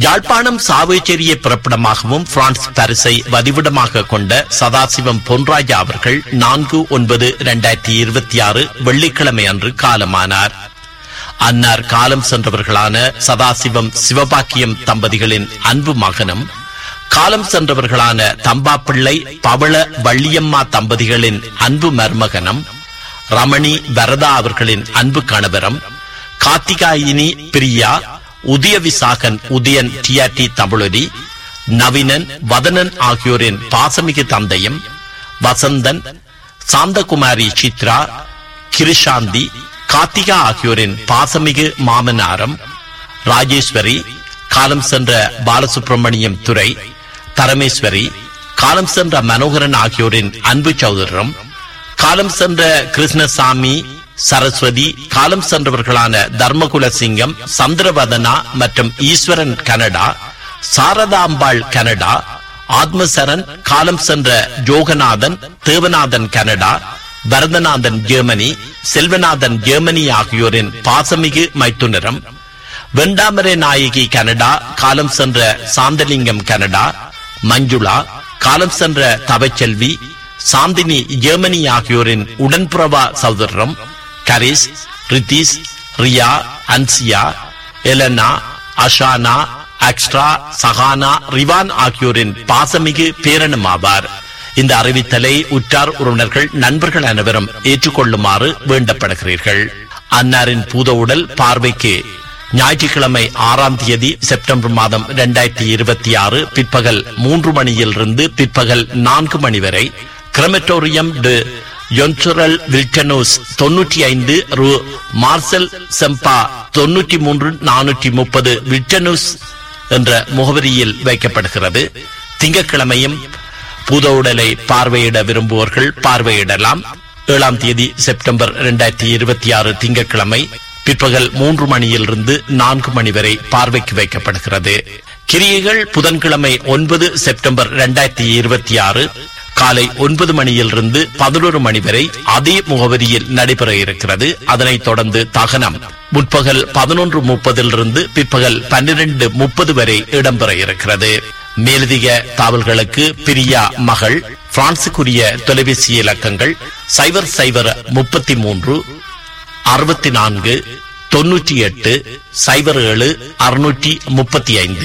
Yazhpanam சாவேச்சேரியை பிறப்பிடமாகவும் France பரிசை வதிவிடமாக கொண்ட சதாசிவம் பொன்ராஜா அவர்கள் நான்கு ஒன்பது இரண்டாயிரத்தி இருபத்தி ஆறு வெள்ளிக்கிழமை அன்று காலமானார் அன்னார் காலம் சென்றவர்களான சதாசிவம் சிவபாக்கியம் தம்பதிகளின் அன்பு மகனும் காலம் சென்றவர்களான தம்பாப்பிள்ளை பவள வள்ளியம்மா தம்பதிகளின் அன்பு மருமகனும் ரமணி வரதா அவர்களின் அன்பு கணவரும் கார்த்திகாயினி பிரியா உதய விசாகன் உதயன் டிஆர்டி தமிழொலி நவீனன் வதனன் ஆகியோரின் பாசமிகு தந்தையும் வசந்தன் சாந்தகுமாரி சித்ரா கிருஷாந்தி கார்த்திகா ஆகியோரின் பாசமிகு மாமனாரம் ராஜேஸ்வரி காலம் சென்ற பாலசுப்ரமணியம் துரை தரமேஸ்வரி காலம் சென்ற மனோகரன் ஆகியோரின் அன்பு சௌதரம் காலம் சென்ற கிருஷ்ணசாமி சரஸ்வதி காலம் சென்றவர்களான தர்மகுல சிங்கம் சந்திரவதனா மற்றும் ஈஸ்வரன் கனடா சாரதாம்பாள் கனடா ஆத்மசரன் காலம் சென்ற Yoganathan Devanathan Canada Bharathanathan Germany Selvanathan Germany ஆகியோரின் பாசமிகு மைத்துனரம் வெண்டாமரை நாயகி கனடா காலம் சென்ற சாந்தலிங்கம் கனடா மஞ்சுளா காலம் சென்ற தவச்செல்வி சாந்தினி ஜெர்மனி ஆகியோரின் உடன்புறவா சகோதரம் கரிஸ் ரிதீஷ் ரியா அன்சியா எலனா அஷானா அக்ஸ்ட்ரா சஹானா ரிவான் ஆகியோரின் பாசமிகு பேரனும் ஆவார் இந்த அறிவித்தலை உற்றார் உறவினர்கள் நண்பர்கள் அனைவரும் ஏற்றுக்கொள்ளுமாறு வேண்டப்படுகிறீர்கள் அன்னாரின் பூத உடல் பார்வைக்கு ஞாயிற்றுக்கிழமை ஆறாம் தேதி செப்டம்பர் மாதம் இரண்டாயிரத்தி இருபத்தி ஆறு பிற்பகல் மூன்று மணியிலிருந்து பிற்பகல் நான்கு மணி வரை கிரமட்டோரியம் டு யொன்சுரல் வில்டனோஸ் தொன்னூற்றி ஐந்து ரூ மார்சல் செம்பா தொன்னூற்றி மூன்று நானூற்றி முப்பது வில்டனோஸ் என்ற முகவரியில் வைக்கப்படுகிறது திங்கட்கிழமையும் பூத உடலை பார்வையிட விரும்புவோர்கள் பார்வையிடலாம் ஏழாம் தேதி செப்டம்பர் இரண்டாயிரத்தி இருபத்தி ஆறு திங்கட்கிழமை பிற்பகல் மூன்று மணியிலிருந்து நான்கு மணி வரை பார்வைக்கு வைக்கப்படுகிறது கிரியைகள் புதன்கிழமை ஒன்பது செப்டம்பர் இரண்டாயிரத்தி இருபத்தி ஆறு காலை ஒன்பது மணியிலிருந்து பதினோரு மணி வரை அதே முகவரியில் நடைபெற இருக்கிறது அதனைத் தொடர்ந்து தகனம் முற்பகல் பதினொன்று முப்பதிலிருந்து பிற்பகல் பன்னிரண்டு முப்பது வரை இடம்பெற இருக்கிறது மேலதிக தாவல்களுக்கு பிரியா மகள் பிரான்சுக்குரிய தொலைபேசி இலக்கங்கள் சைபர் சைபர் முப்பத்தி மூன்று அறுபத்தி நான்கு தொன்னூற்றி எட்டு சைபர் ஏழு அறுநூற்றி முப்பத்தி ஐந்து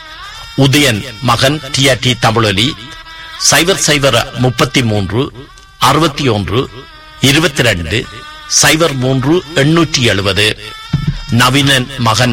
உதயன் மகன் டிஆர்டி தமிழொலி சைபர் சைபர் முப்பத்தி மூன்று அறுபத்தி ஒன்று இருபத்தி ரெண்டு சைபர் மூன்று எண்ணூற்றி எழுபது நவீனன் மகன்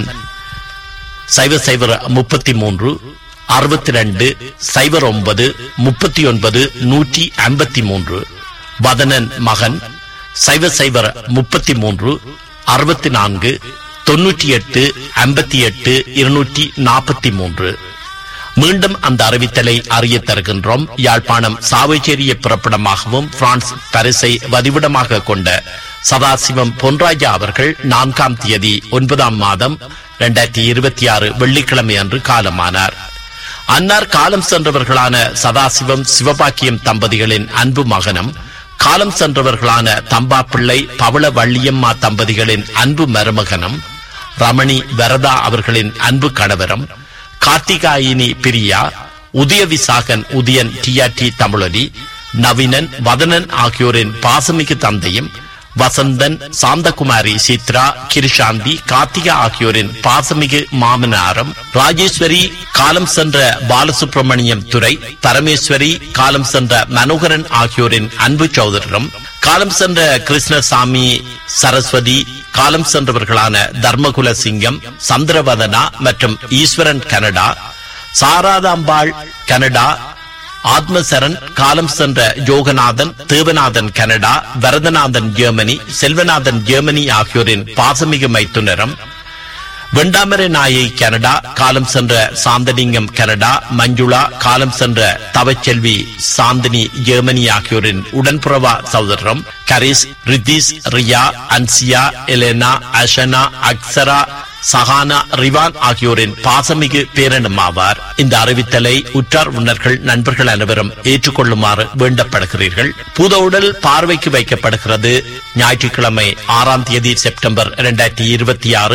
சைபர் சைபர் முப்பத்தி மூன்று அறுபத்தி ரெண்டு சைபர் ஒன்பது முப்பத்தி ஒன்பது நூற்றி ஐம்பத்தி மூன்று வதனன் மகன் சைபர் சைபர் முப்பத்தி மூன்று அறுபத்தி நான்கு தொன்னூற்றி எட்டு ஐம்பத்தி எட்டு இருநூற்றி நாற்பத்தி மூன்று மீண்டும் அந்த அறிவித்தலை அறிய தருகின்றோம் யாழ்ப்பாணம் சாவைச்சேரிய பிறப்பிடமாகவும் பிரான்ஸ் பரிசை வதிவிடமாக கொண்ட சதாசிவம் பொன்ராஜா அவர்கள் நான்காம் தேதி ஒன்பதாம் மாதம் இரண்டாயிரத்தி இருபத்தி ஆறு வெள்ளிக்கிழமை அன்று காலமானார் அன்னார் காலம் சென்றவர்களான சதாசிவம் சிவபாக்கியம் தம்பதிகளின் அன்பு மகனும் காலம் சென்றவர்களான தம்பாப்பிள்ளை பவள வள்ளியம்மா தம்பதிகளின் அன்பு மருமகனும் ரமணி வரதா அவர்களின் அன்பு கணவரும் கார்த்திகாயினி பிரியா உதய விசாகன் உதயன் டிஆர்டி தமிழொலி நவீனன் வதனன் ஆகியோரின் பாசமிகு தந்தையும் வசந்தன் சாந்தகுமாரி சித்ரா கிருஷாந்தி கார்த்திகா ஆகியோரின் பாசமிகு மாமனாரும் ராஜேஸ்வரி காலம் சென்ற பாலசுப்ரமணியம் துரை பரமேஸ்வரி காலம் சென்ற மனோகரன் ஆகியோரின் அன்பு சௌதரரும் காலம் சென்ற கிருஷ்ணசாமி சரஸ்வதி காலம் சென்றவர்களான தர்மகுல சிங்கம் சந்திரவதனா மற்றும் ஈஸ்வரன் கனடா சாராதாம்பாள் கனடா ஆத்மசரன் காலம் சென்ற Yoganathan Devanathan Canada Varathanathan Germany Selvanathan Germany ஆகியோரின் பாசமிகு மைத்துனரம் வெண்டாமரை நாயை கனடா காலம் சென்ற சாந்தலிங்கம் கனடா மஞ்சுளா காலம் சென்ற தவச்செல்வி சாந்தினி ஜெர்மனி ஆகியோரின் உடன்புறவா சகோதரம் கரிஸ் ரிதீஷ் ரியா அன்சியா எலேனா அஷனா அக்சரா சஹானா ரிவான் ஆகியோரின் பாசமிகு பேரனும் ஆவார் இந்த அறிவித்தலை உற்றார் உணர்கள் நண்பர்கள் அனைவரும் ஏற்றுக்கொள்ளுமாறு வேண்டப்படுகிறீர்கள் பூத உடல் பார்வைக்கு வைக்கப்படுகிறது ஞாயிற்றுக்கிழமை ஆறாம் தேதி செப்டம்பர் இரண்டாயிரத்தி இருபத்தி ஆறு